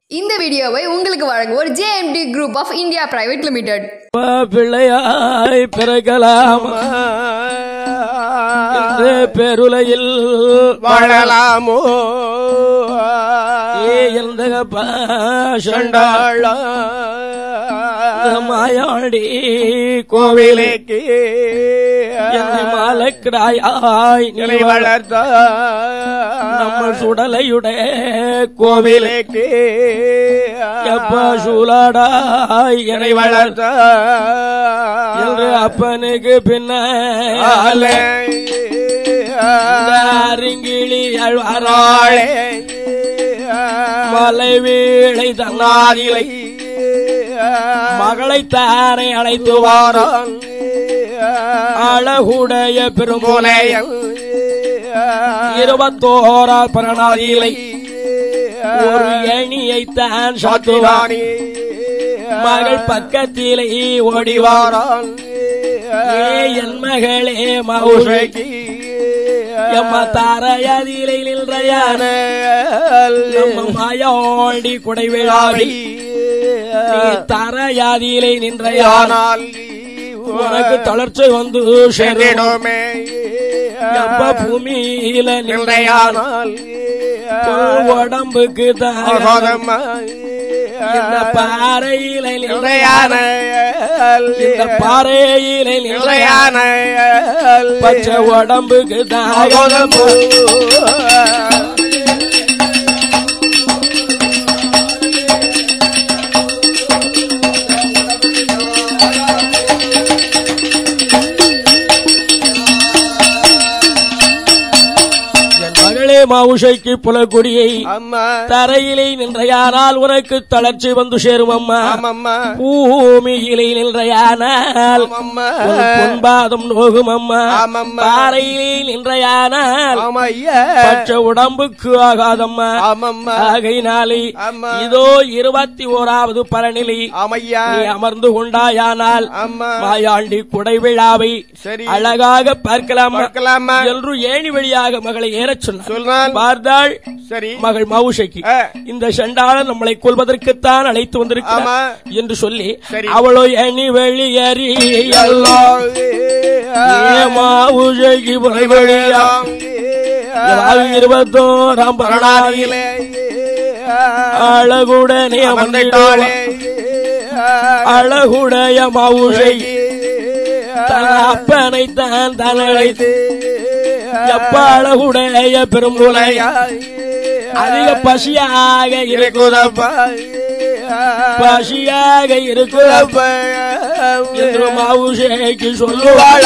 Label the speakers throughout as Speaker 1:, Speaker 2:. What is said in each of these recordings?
Speaker 1: இந்த வீடியோவை உங்களுக்கு வழங்குவோர் JMD group of India private limited
Speaker 2: பிள்ளையாய் பிறக்கலாம் என்று பெருலையில்
Speaker 3: வாழலாமோ
Speaker 2: எந்த பாஷண்டாள் மாயாடி
Speaker 3: கோவிலுக்கு
Speaker 2: என்னை மாலக்கிடாயாய்
Speaker 3: நிலை வளர்த்த
Speaker 2: நம்ம சுடலையுடைய கோவில்
Speaker 3: கோவிலுக்கு
Speaker 2: எப்ப சூலாடாய் என்னை
Speaker 3: நிலை
Speaker 2: வளர்த்த
Speaker 3: வளர்த்த
Speaker 2: என்று அப்பனுக்கு பின்ன அருங்கிளி அழ்வாராளே மலை வீழை தன்னாதிலை மகளை தாரை அழைத்து வாரம் அழகுடைய பெரும்போலைய இருபத்தோரா பிரணாதிலை ஒரு எணியை தான் சாத்துவான் மகள் பக்கத்திலே ஓடிவார் ஏ என் மகளே மவுஷை எம்ம தாரையதிலை நின்றையான நம்ம மாயாண்டி குடை விழாவி நீ தாரையாதியிலை நின்றையான உனக்கு தளர்ச்சி வந்து சேரும் எப்ப பூமியில நின்றையான உடம்புக்கு தான் இந்த பாறையில நின்றையான இந்த பாறையில நின்றையான பச்சை உடம்புக்கு தான் என் மகளே மாவுஷைக்கு புலக்குடியை
Speaker 3: அம்மா
Speaker 2: தரையிலே நின்றையானால் உனக்கு தளர்ச்சி வந்து சேரும் அம்மா
Speaker 3: ஆமம்மா
Speaker 2: பூமியிலே நின்றையானால்
Speaker 3: ஆமம்மா
Speaker 2: உன் பொன்பாதம் நோகும் அம்மா
Speaker 3: ஆமம்மா
Speaker 2: பாறையிலே நின்றையானால்
Speaker 3: ஆமையா
Speaker 2: பச்சை உடம்புக்கு ஆகாதம்மா
Speaker 3: ஆமம்மா
Speaker 2: ஆகையினாலே
Speaker 3: ஆமா.
Speaker 2: இதோ இருபத்தி ஓராவது பரநிலை
Speaker 3: ஆமையா
Speaker 2: நீ அமர்ந்து கொண்டாயானால்
Speaker 3: அம்மா
Speaker 2: மாயாண்டி குடை விழாவை
Speaker 3: சரி
Speaker 2: அழகாக பார்க்கலாம்
Speaker 3: பார்க்கலாமா
Speaker 2: என்று ஏணி வழியாக மகளை ஏறச் சொன்னார்
Speaker 3: சொன்னான்
Speaker 2: பார்த்தாள்
Speaker 3: சரி
Speaker 2: மகள் மவுஷைக்கு
Speaker 3: ஆ.
Speaker 2: இந்த சண்டாளன் நம்மளை கொல்வதற்குத்தான் அழைத்து வந்திருக்கிறார்
Speaker 3: ஆமா.
Speaker 2: என்று சொல்லி
Speaker 3: சரி.
Speaker 2: அவளோ எண்ணி வெளியேறி மாவுஷைக்கு புறவழியா இருபத்தோராம் பரணாதியில் அழகுடனே அமர்ந்திட்டாளே அழகுடைய மாவுஷை தன் அப்பனை தான் தனழைத்து எப்ப அழகுடைய பெரும்புலைய அதிக பசியாக இருக்குதப்ப பசியாக இருக்குதப்ப என்று மாவுஷைக்கு சொல்லுவாள்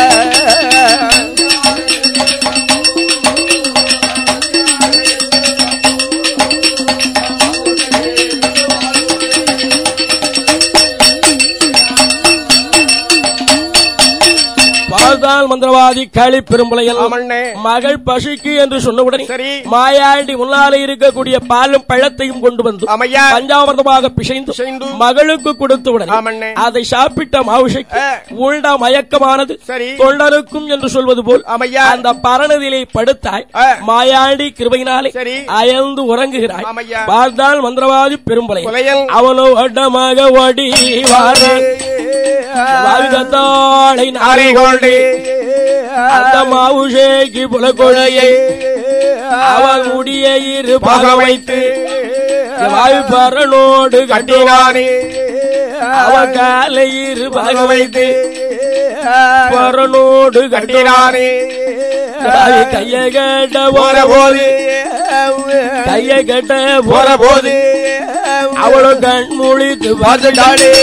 Speaker 2: பார்த்தால் மந்திரவாதி களி பெரும்புலையல்
Speaker 3: ஆமண்ணே
Speaker 2: மகள் பசிக்கு என்று சொன்னவுடனே
Speaker 3: சரி
Speaker 2: மாயாண்டி முன்னாலே இருக்கக்கூடிய பாலும் பழத்தையும் கொண்டு வந்து
Speaker 3: ஆமையா
Speaker 2: பஞ்சாமிரதமாக பிசைந்து
Speaker 3: பிசைந்து
Speaker 2: மகளுக்கு கொடுத்தவுடனே
Speaker 3: ஆமண்ணே
Speaker 2: அதை சாப்பிட்ட மாவுஷைக்கு
Speaker 3: ஆ.
Speaker 2: உள்டா மயக்கமானது
Speaker 3: சரி
Speaker 2: தொண்டருக்கும் என்று சொல்வது போல்
Speaker 3: ஆமையா
Speaker 2: அந்த பரணதிலே படுத்தாய்
Speaker 3: ஆ.
Speaker 2: மாயாண்டி கிருபையினாலே
Speaker 3: சரி
Speaker 2: அயர்ந்து உறங்குகிறாய்
Speaker 3: ஆமையா
Speaker 2: பார்த்தால் மந்திரவாதி பெரும்பலை
Speaker 3: புலையல்
Speaker 2: அவனோ அடமாக ஓடி வாரன் வாழ்கத்தாளை நாரை கொண்டு அந்த மாவுஷேக்கு புலக்கொழையை அவன் முடிய இரு பாக வைத்து வாயு பரனோடு கட்டினானே அவன் காலை இரு பாக வைத்து பரனோடு கட்டினானே வாயு கைய கட்ட போற போது கைய கட்ட போற போது அவளும் கண் முழித்து பார்த்துட்டாளே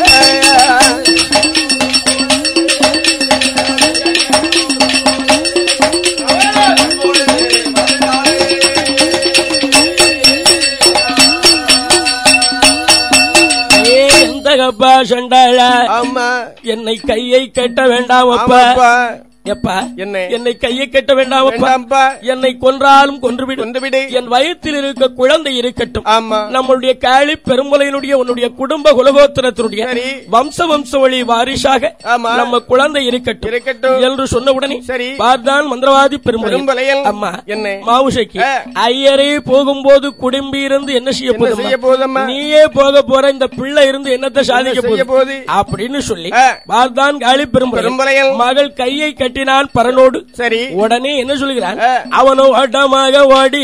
Speaker 2: ஏ, எந்த கப்பா சண்டாள
Speaker 3: அம்மா
Speaker 2: என்னை கையை கட்ட வேண்டாம் அப்பா
Speaker 3: ஆமாப்பா
Speaker 2: எப்பா
Speaker 3: என்ன?
Speaker 2: என்னை கையை கட்ட வேண்டாம் அப்பா.
Speaker 3: வேண்டாம்ப்பா
Speaker 2: என்னை கொன்றாலும் கொன்றுவிடு
Speaker 3: கொண்டு விடு
Speaker 2: என் வயிற்றில் இருக்க குழந்தை இருக்கட்டும்
Speaker 3: ஆமா
Speaker 2: நம்மளுடைய காளி பெருமலையினுடைய உன்னுடைய குடும்ப குலகோத்திரத்தினுடைய
Speaker 3: சரி.
Speaker 2: வம்ச வம்ச வழி வாரிசாக
Speaker 3: ஆமா.
Speaker 2: நம்ம குழந்தை இருக்கட்டும்
Speaker 3: இருக்கட்டும்.
Speaker 2: என்று சொன்ன உடனே
Speaker 3: சரி.
Speaker 2: பார்த்தான் மந்திரவாதி பெருமலை
Speaker 3: பெரும்பலையல்.
Speaker 2: அம்மா
Speaker 3: என்ன?
Speaker 2: மாவுஷைக்கு
Speaker 3: ஆ.
Speaker 2: ஐயரே போகும்போது குடும்பி இருந்து என்ன செய்ய
Speaker 3: என்ன செய்ய போகுதம்மா?
Speaker 2: நீயே போக போற இந்த பிள்ளை இருந்து என்னத்தை சாதிக்க
Speaker 3: செய்ய
Speaker 2: போகுது
Speaker 3: போகுது?
Speaker 2: அப்படின்னு சொல்லி
Speaker 3: ஆ.
Speaker 2: பார்த்தான் காளி பெரும்பலை
Speaker 3: பெரும்பலையல்.
Speaker 2: மகள் கையை கட்டினான் பரனோடு
Speaker 3: சரி
Speaker 2: உடனே என்ன சொல்லுகிறான்
Speaker 3: ஆ.
Speaker 2: அவனோ வட்டமாக ஓடி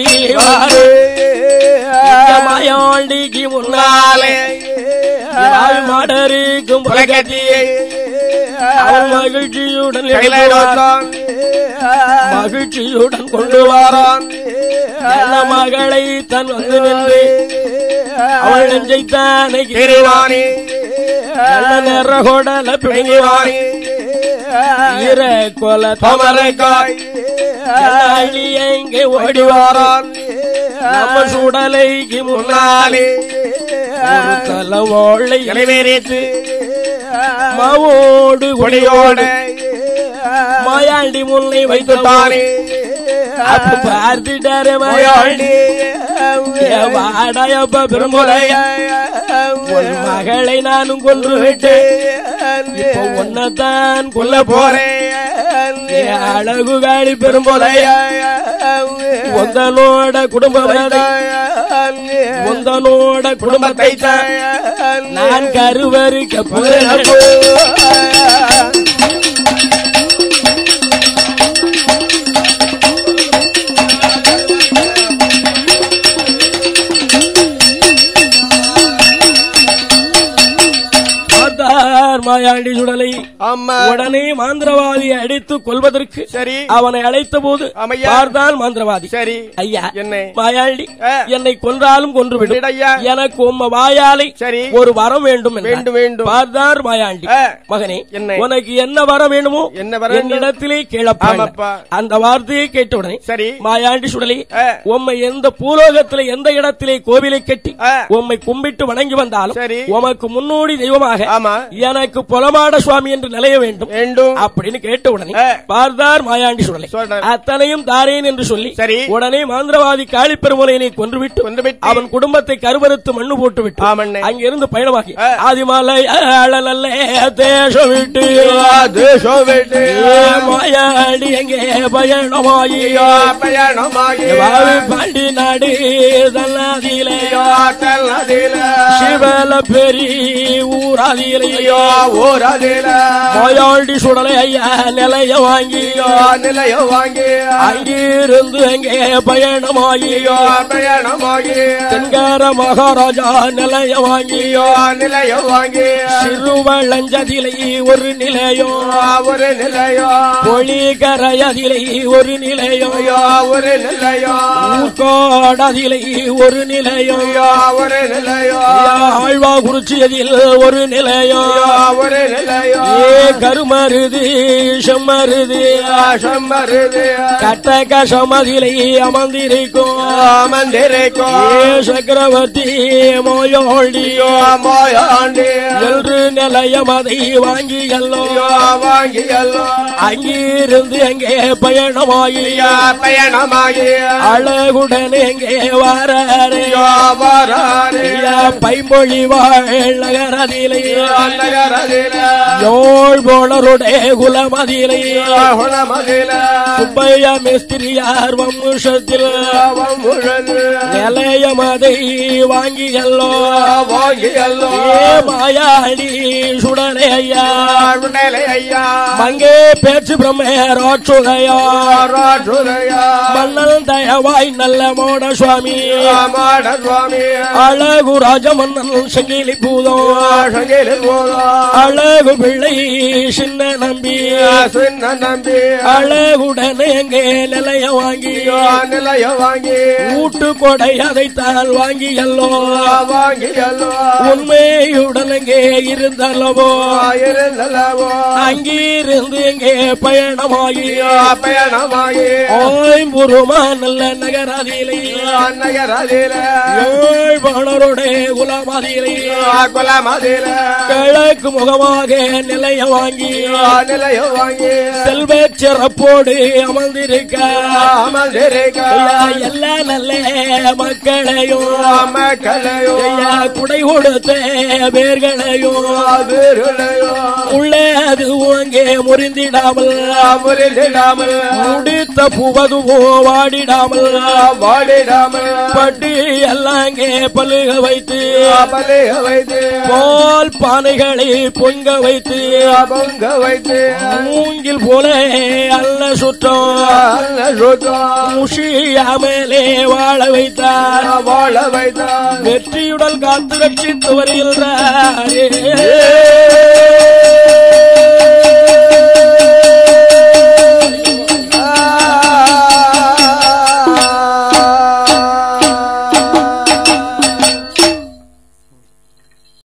Speaker 2: மாயாண்டிக்கு முன்னாலே வாய் மாடருக்கும் புலகத்தியை அவன் மகிழ்ச்சியுடன் எடுத்து வாரான். மகிழ்ச்சியுடன் கொண்டு வாரான் நல்ல மகளை தன் வந்து நின்று அவள் நெஞ்சைத்தானே கிரிவானி நல்ல நிற கொடல பிடுங்குவானி ஈர கொல தமரைக்காய் அள்ளி எங்கே ஓடி வாரான் நம்ம சுடலைக்கு முன்னாலே ஒரு தலவோளை இலைவேறித்து மாவோடு கொடியோட மாயாண்டி முல்லை வைத்துட்டானே அப்ப பார்த்துட்டாரு மாயாண்டி வாடையப்ப பெருமுறைய உன் மகளை நானும் கொன்று விட்டேன் இப்போ உன்னைத்தான் கொல்ல போறேன் என் அழகு காளி பெருமுறைய உந்தனோட குடும்பம் உந்தனோட குடும்பத்தை தான் நான் கருவறுக்க போறேன் பார்த்தார் மாயாண்டி சுடலை
Speaker 3: ஆமா
Speaker 2: உடனே மாந்திரவாதியை அடித்து கொல்வதற்கு
Speaker 3: சரி
Speaker 2: அவனை அழைத்த போது
Speaker 3: ஆமையா.
Speaker 2: பார்த்தான் மாந்திரவாதி
Speaker 3: சரி
Speaker 2: ஐயா
Speaker 3: என்ன
Speaker 2: மாயாண்டி
Speaker 3: ஆ.
Speaker 2: என்னை கொன்றாலும் கொன்று விடும்
Speaker 3: விடுடையா.
Speaker 2: எனக்கு உம்ம வாயாலை
Speaker 3: சரி.
Speaker 2: ஒரு வரம் வேண்டும் என்றார்.
Speaker 3: வேண்டும், வேண்டும்.
Speaker 2: பார்த்தார் மாயாண்டி
Speaker 3: ஆ.
Speaker 2: மகனே
Speaker 3: என்ன?
Speaker 2: உனக்கு என்ன வரம் வேணுமோ
Speaker 3: என்ன வரம் வேண்டும்?
Speaker 2: என்னிடத்திலே கேளப்பா
Speaker 3: ஆமாப்பா.
Speaker 2: அந்த வார்த்தையை கேட்டவுடனே
Speaker 3: சரி
Speaker 2: மாயாண்டி சுடலை
Speaker 3: ஆ.
Speaker 2: உம்மை எந்த பூலோகத்திலே எந்த இடத்திலே கோவிலை கட்டி
Speaker 3: ஆ.
Speaker 2: உம்மை கும்பிட்டு வணங்கி வந்தாலும்
Speaker 3: சரி.
Speaker 2: உமக்கு முன்னோடி தெய்வமாக
Speaker 3: ஆமா
Speaker 2: எனக்கு பொலமாட சுவாமி என்று நிலைய வேண்டும்
Speaker 3: வேண்டும்
Speaker 2: அப்படின்னு கேட்ட உடனே
Speaker 3: ஆ.
Speaker 2: பார்த்தார் மாயாண்டி சுடலை
Speaker 3: சொல்றார்.
Speaker 2: அத்தனையும் தாரேன் என்று சொல்லி
Speaker 3: சரி.
Speaker 2: உடனே மாந்திரவாதி காளி பெருமலையினை கொன்றுவிட்டு
Speaker 3: கொன்றுவிட்டு.
Speaker 2: அவன் குடும்பத்தை கருவறுத்து மண்ணு போட்டு விட்டு
Speaker 3: ஆமண்ணே.
Speaker 2: அங்கிருந்து பயணமாகி
Speaker 3: ஆ.
Speaker 2: ஆதிமலை அழலல்ல தேசம் விட்டு
Speaker 3: தேசம் விட்டு
Speaker 2: ஏ மாயாண்டி எங்கே பயணமாயி
Speaker 3: பயணமாகி
Speaker 2: வாவி பாண்டி நாடு தன்னாதிலே
Speaker 3: தன்னதில
Speaker 2: சிவல பெரி ஊராதிலே
Speaker 3: ஊரதில
Speaker 2: மாயாண்டி சுடலை ஐயா நிலைய வாங்கி
Speaker 3: நிலைய வாங்கி
Speaker 2: அங்கிருந்து எங்கே பயணமாகி
Speaker 3: பயணமாகி
Speaker 2: தென்கார மகாராஜா நிலைய வாங்கி
Speaker 3: நிலைய வாங்கி
Speaker 2: சிறுவளஞ்சதிலை ஒரு நிலையம்
Speaker 3: ஒரு நிலையோ
Speaker 2: பொலிகரையதிலை ஒரு நிலையம்
Speaker 3: ஒரு நிலையோ
Speaker 2: ஊர்கோடதிலை ஒரு நிலையம்
Speaker 3: ஒரு நிலையோ
Speaker 2: ஆழ்வா குறிச்சியதில் ஒரு நிலையம்
Speaker 3: ஒரு நிலையோ
Speaker 2: ஏ கருமருது செம்மருது
Speaker 3: சம்மருது
Speaker 2: கட்டக சமதிலை அமர்ந்திருக்கும்
Speaker 3: மந்திரிக்கோ
Speaker 2: ஏ சக்கரவர்த்தி மோயோடியோ
Speaker 3: மோயாண்டி
Speaker 2: என்று நிலையம் அதை வாங்கி எல்லோ
Speaker 3: வாங்கியல்லோ
Speaker 2: அங்கிருந்து எங்கே பயணமாகி
Speaker 3: பயணமாகி
Speaker 2: அழகுடன் எங்கே வாரே
Speaker 3: வராரே
Speaker 2: பைமொழி வாழ் நகரதிலே
Speaker 3: நகரதில
Speaker 2: யோள் போனருடைய குலமதிலே
Speaker 3: குணமதில
Speaker 2: சுப்பைய மிஸ்திரியார் வம்சத்தில்
Speaker 3: முழது
Speaker 2: நிலையமதை வாங்கி எல்லோ
Speaker 3: வாங்கியல்லோ
Speaker 2: ஏ மாயாடி சுடலை ஐயா
Speaker 3: விடலை ஐயா
Speaker 2: மங்கே பேச்சு பிரம்மேரோச்சுதையா
Speaker 3: ராஜுரையா
Speaker 2: மன்னல் தயவாய் நல்ல மோட சுவாமி
Speaker 3: மாட சுவாமி
Speaker 2: அழகு ராஜமன்னன் சங்கிலி பூதம்
Speaker 3: ஆஷகிலில் போதா
Speaker 2: அழகு பிள்ளை சின்ன நம்பி
Speaker 3: சின்ன நம்பி
Speaker 2: அழகுடன் எங்கே நிலைய வாங்கி
Speaker 3: நிலைய வாங்கி
Speaker 2: ஊட்டு கொடை அதைத்தால் வாங்கி எல்லோ
Speaker 3: வாங்கியல்லோ
Speaker 2: உண்மையுடன் எங்கே இருந்தல்லவோ
Speaker 3: இருந்தல்லவோ
Speaker 2: அங்கிருந்து எங்கே பயணமாகி
Speaker 3: பயணமாகி
Speaker 2: ஓய்புருமா நல்ல நகராதியிலே
Speaker 3: நகரதில
Speaker 2: ஏழ்வாணருடைய குலமாதியிலே
Speaker 3: குலமதில
Speaker 2: கிழக்கு முகமாக நிலையம் வாங்கி
Speaker 3: நிலையம் வாங்கி
Speaker 2: செல்வ சிறப்போடு அமர்ந்திருக்க
Speaker 3: அமர்ந்திருக்க
Speaker 2: ஐயா, எல்லா நல்ல மக்களையும்
Speaker 3: மக்களையோ
Speaker 2: ஐயா, குடை கொடுத்த பேர்களையும்
Speaker 3: வீருளையோ
Speaker 2: உள்ளே அது அங்கே முறிந்திடாமல்
Speaker 3: முறிந்திடாமல்
Speaker 2: முடித்த புவதுவோ வாடிடாமல்
Speaker 3: வாடிடாமல்
Speaker 2: பட்டி எல்லாங்கே பழுக வைத்து
Speaker 3: பலிக வைத்து
Speaker 2: போல் பானைகளை பொங்க வைத்து
Speaker 3: பொங்க வைத்து
Speaker 2: மூங்கில் போல அல்ல சுற்றம்
Speaker 3: அல்ல சுத்தம்
Speaker 2: முஷியாமலே வாழ வைத்தார்
Speaker 3: வாழ வைத்தார்
Speaker 2: வெற்றியுடல் காத்து ரட்சித்து வருகின்றாரே